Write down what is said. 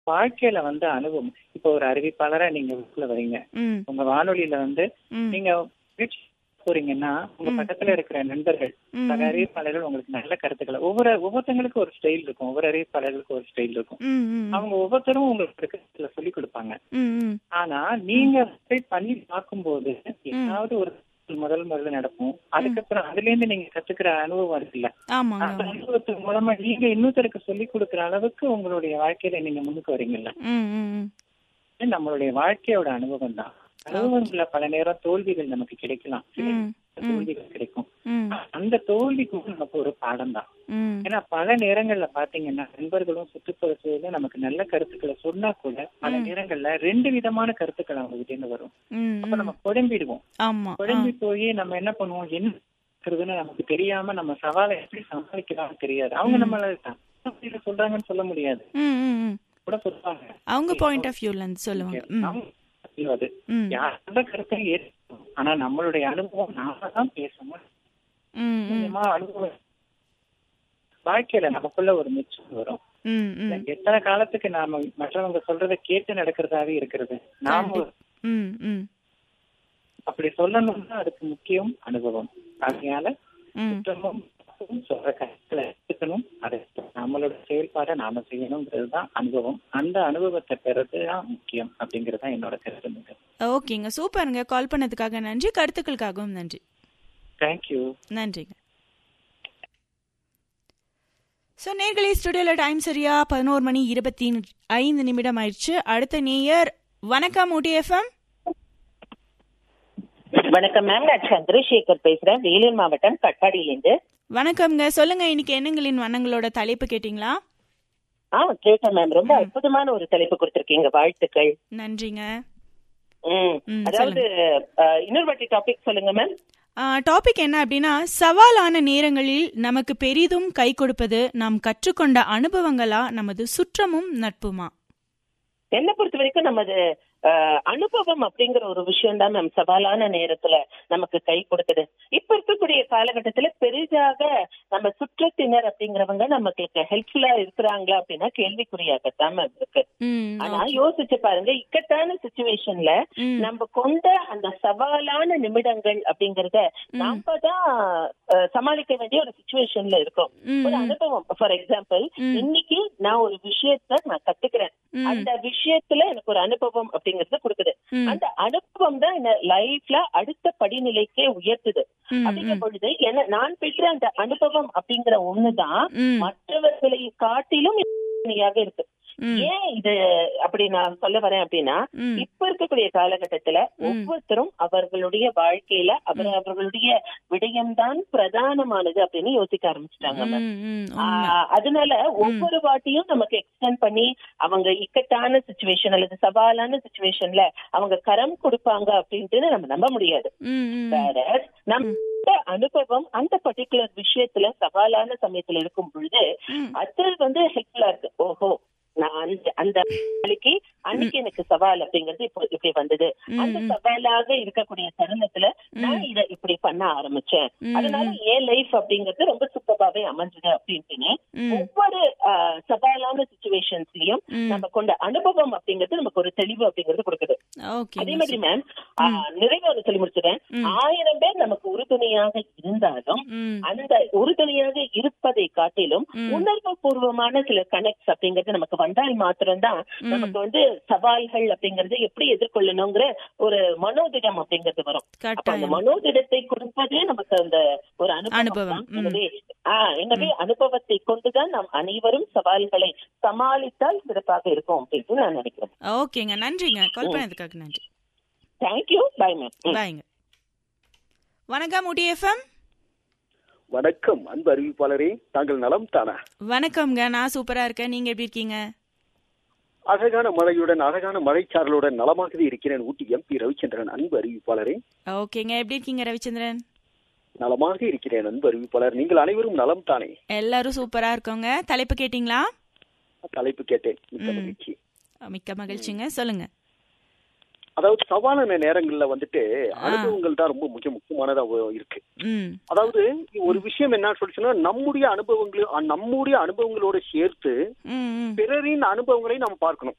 வாழ்க்கையில வந்து அனுபவம் இப்போ ஒரு அறிவிப்பாளரா நீங்க உள்ள வரீங்க ம் உங்க வானொலியில வந்து ம் நீங்க நிகழ்ச்சி போறீங்கன்னா உங்க பக்கத்துல இருக்கிற நண்பர்கள் ம். சக அறிவிப்பாளர்கள் உங்களுக்கு நல்ல கருத்துக்களை ஒவ்வொரு ஒவ்வொருத்தங்களுக்கும் ஒரு ஸ்டைல் இருக்கும் ஒவ்வொரு அறிவிப்பாளர்களுக்கும் ஒரு ஸ்டைல் இருக்கும் ம் ம் அவங்க ஒவ்வொருத்தரும் உங்களுக்கு கருத்துல சொல்லி கொடுப்பாங்க ம் ம் ஆனா நீங்க போய் பண்ணி பார்க்கும்போது ஏதாவது ஒரு முதல் முதல்ல நடக்கும் அதுக்கப்புறம் அதுல இருந்து நீங்க கத்துக்கிற அனுபவம் இருக்குல்ல ஆமாங்க அந்த அனுபவத்தின் மூலமா நீங்க இன்னொருத்தருக்கு சொல்லி கொடுக்கிற அளவுக்கு உங்களுடைய வாழ்க்கையில நீங்க முன்னுக்கு வரீங்கல்ல ம் ம் ம் இது நம்மளுடைய வாழ்க்கையோட அனுபவம் தான் அனுபவங்கள்ல பல நேரம் தோல்விகள் நமக்கு கிடைக்கலாம் சில ம் தோல்விகள் கிடைக்கும் ம் அந்த தோல்விக்கும் நமக்கு ஒரு பாடம் தான் ம் ஏன்னா பல நேரங்கள்ல பாத்தீங்கன்னா நண்பர்களும் சுற்றுப்புற சூழலும் நமக்கு நல்ல கருத்துக்களை சொன்னா கூட பல நேரங்கள்ல ரெண்டு விதமான கருத்துக்கள் அவங்க கிட்ட இருந்து வரும் ம் அப்ப நம்ம குழம்பிடுவோம் ஆமா குழம்பி போய் நம்ம என்ன பண்ணுவோம் என்ன இருக்குதுன்னு நமக்கு தெரியாம நம்ம சவாலை எப்படி சமாளிக்கலாம்னு தெரியாது அவங்க நம்மள தப்பு சொல்றாங்கன்னு சொல்ல முடியாது ம் ம் ம் கூட சொல்லுவாங்க அவங்க பாயிண்ட் ஆஃப் வியூல இருந்து சொல்லுவாங்க ம் அவங்க அது ம் யாரோட கருத்தையும் ஏற்கணும் ஆனா நம்மளுடைய அனுபவம் நாம தான் பேசணும் ம் ம் நிச்சயமா அனுபவம் வாழ்க்கையில நமக்குள்ள ஒரு மிச்சம் வரும் ம் ம் எத்தனை காலத்துக்கு நாம மற்றவங்க சொல்றதை கேட்டு நடக்கிறதாவே இருக்கிறது நாம ம் ம் அப்படி சொல்லணும்னா அதுக்கு முக்கியம் அனுபவம் அதனால ம் குற்றமும் தப்பும் சொல்ற கருத்துல எடுத்துக்கணும் அதை நம்மளோட செயல்பாடை நாம செய்யணுங்கிறது தான் அனுபவம் அந்த அனுபவத்தை பெறது தான் முக்கியம் அப்படிங்கிறது தான் என்னோட கருத்து ஓகேங்க சூப்பருங்க கால் பண்ணதுக்காக நன்றி கருத்துக்களுக்காகவும் நன்றி தேங்க்யூ நன்றிங்க ஸோ நேர்களே ஸ்டுடியோல டைம் சரியா பதினோரு மணி இருபத்தி ஐந்து நிமிடம் ஆயிடுச்சு அடுத்த நேயர் வணக்கம் ஊட்டி எஃப்எம் வணக்கம் மேம் நான் சந்திரசேகர் பேசுறேன் வேலூர் மாவட்டம் கட்பாடியிலிருந்து வணக்கம்ங்க சொல்லுங்க இன்னைக்கு எண்ணங்களின் வண்ணங்களோட தலைப்பு கேட்டிங்களா ஆ கேட்டேன் மேம் ரொம்ப அற்புதமான ஒரு தலைப்பு கொடுத்திருக்கீங்க வாழ்த்துக்கள் நன்றிங்க ம் ம், அதாவது அஹ், இன்னொரு வாட்டி டாபிக் சொல்லுங்க மேம் டாபிக் என்ன அப்படின்னா சவாலான நேரங்களில் நமக்கு பெரிதும் கை கொடுப்பது நாம் கற்றுக்கொண்ட அனுபவங்களா நமது சுற்றமும் நட்புமா என்ன பொறுத்த வரைக்கும் நமது அஹ், அனுபவம் அப்படிங்கிற ஒரு விஷயம் தான் மேம் சவாலான நேரத்துல நமக்கு கை கொடுக்குது இப்ப இருக்கக்கூடிய காலகட்டத்துல பெரிதாக நம்ம சுற்றத்தினர் அப்படிங்கிறவங்க நமக்கு ஹெல்ப்ஃபுல்லா இருக்கிறாங்களா அப்படின்னா கேள்விக்குறியாகத்தான் மேம் இருக்கு ம், ஆனா யோசிச்சு பாருங்க இக்கட்டான சுச்சுவேஷன்ல ம், நம்ம கொண்ட அந்த சவாலான நிமிடங்கள் அப்படிங்கறத நாம தான் அஹ், சமாளிக்க வேண்டிய ஒரு சுச்சுவேஷன்ல இருக்கோம் ம், ஒரு அனுபவம் ஃபார் எக்ஸாம்பிள் ம். இன்னைக்கு நான் ஒரு விஷயத்த நான் கத்துக்கிறேன் ம். அந்த விஷயத்துல எனக்கு ஒரு அனுபவம் அப்படிங்கறது கொடுக்குது ம். அந்த அனுபவம் தான் என்ன லைஃப்ல அடுத்த படிநிலைக்கே உயர்த்துது ம், அப்படிங்கும் பொழுது என்ன நான் பெற்ற அந்த அனுபவம் அப்படிங்கிற ஒண்ணுதான் ம், மற்றவர்களை காட்டிலும் இனிமையாக இருக்கு ம், ஏன் இது அப்படி நான் சொல்ல வரேன் அப்படின்னா ம். இப்ப இருக்கக்கூடிய காலகட்டத்துல ஒவ்வொருத்தரும் அவர்களுடைய வாழ்க்கையில அவர் அவர்களுடைய விடயம்தான் பிரதானமானது அப்படின்னு யோசிக்க ஆரம்பிச்சிட்டாங்க ம், ம், உண்மை. ஆஹ் அதனால ஒவ்வொரு வாட்டியும் நமக்கு எக்ஸ்டெண்ட் பண்ணி அவங்க இக்கட்டான சுச்சுவேஷன் அல்லது சவாலான சுச்சுவேஷன்ல அவங்க கரம் கொடுப்பாங்க அப்படின்ட்டு நம்ம நம்ப முடியாது ம், ம், வேற நம்ம அனுபவம் அந்த பர்டிகுலர் விஷயத்துல சவாலான சமயத்துல இருக்கும் பொழுது ம். அது வந்து ஹெல்ப்ஃபுல்லா இருக்கு ஓஹோ நான் அந்த அந்த நாளைக்கு அன்னைக்கு எனக்கு சவால் அப்படிங்கிறது இப்போ இப்படி வந்தது அந்த சவாலாக இருக்கக்கூடிய தருணத்துல நான் இத இப்படி பண்ண ஆரம்பிச்சேன் ம், அதனால என் லைஃப் அப்படிங்கிறது ரொம்ப சூப்பராவே அமைஞ்சது அப்படின்ட்டுன்னு ம். ஒவ்வொரு ஆஹ், சவாலான சுச்சுவேஷன்ஸ்லயும் ம். நம்ம கொண்ட அனுபவம் அப்படிங்கிறது நமக்கு ஒரு தெளிவு அப்படிங்கிறது கொடுக்குது ஓகேங்க, அதே மாதிரி மேம் நிறைய ஒரு சொல்லி முடிச்சிட்டேன் ஆயிரம் பேர் நமக்கு உறுதுணையாக இருந்தாலும் ம், அந்த உறுதுணையாக இருப்பதை காட்டிலும் உணர்வு பூர்வமான சில கனெக்ட்ஸ் அப்படிங்கிறது நமக்கு வந்தால் மாத்திரம்தான் நமக்கு வந்து சவால்கள் அப்படிங்கறது எப்படி எதிர்கொள்ளணுங்கிற ஒரு மனோதிடம் அப்படிங்கிறது வரும் அப்ப அந்த கட்டாயம் மனோதிடத்தை கொடுப்பதே நமக்கு அந்த ஒரு அனுபவம் அனுபவம், தான். எனவே ஆஹ் எனவே அனுபவத்தை கொண்டுதான் நாம் அனைவரும் சவால்களை சமாளித்தால் சிறப்பாக இருக்கும் அப்படின்னு நான் நினைக்கிறேன் ஓகேங்க நன்றிங்க கால் பண்ணதுக்காக நன்றி தேங்க்யூ பை மேம் பாய்ங்க வணக்கம் ஊட்டி எஃப்எம் வணக்கம் அன்பு அறிவிப்பாளரே தாங்கள் நலம் தானா வணக்கம்ங்க நான் சூப்பரா இருக்கேன் நீங்க எப்படி இருக்கீங்க அழகான மழையுடன் அழகான மழைச்சாரலுடன் நலமாகவே இருக்கிறேன் ஊட்டி எம்பி ரவிச்சந்திரன் அன்பு அறிவிப்பாளரே ஓகேங்க எப்படி இருக்கீங்க ரவிச்சந்திரன் நலமாக இருக்கிறேன் அன்பு அறிவிப்பாளர் நீங்கள் அனைவரும் நலம் தானே எல்லாரும் சூப்பரா இருக்கோங்க தலைப்பு கேட்டிங்களா தலைப்பு கேட்டேன் மிக்க ம். மகிழ்ச்சி மிக்க மகிழ்ச்சிங்க சொல்லுங்க அதாவது சவாலான நேரங்கள்ல வந்துட்டு அனுபவங்கள் தான் ரொம்ப முக்கிய முக்கியமானதா ஒ- இருக்கு ம் அதாவது ஒரு விஷயம் என்ன சொல்லிச்சுன்னா நம்முடைய அனுபவங்களும் நம்முடைய அனுபவங்களோட சேர்த்து ம் ம் பிறரின் அனுபவங்களை நம்ம பார்க்கணும்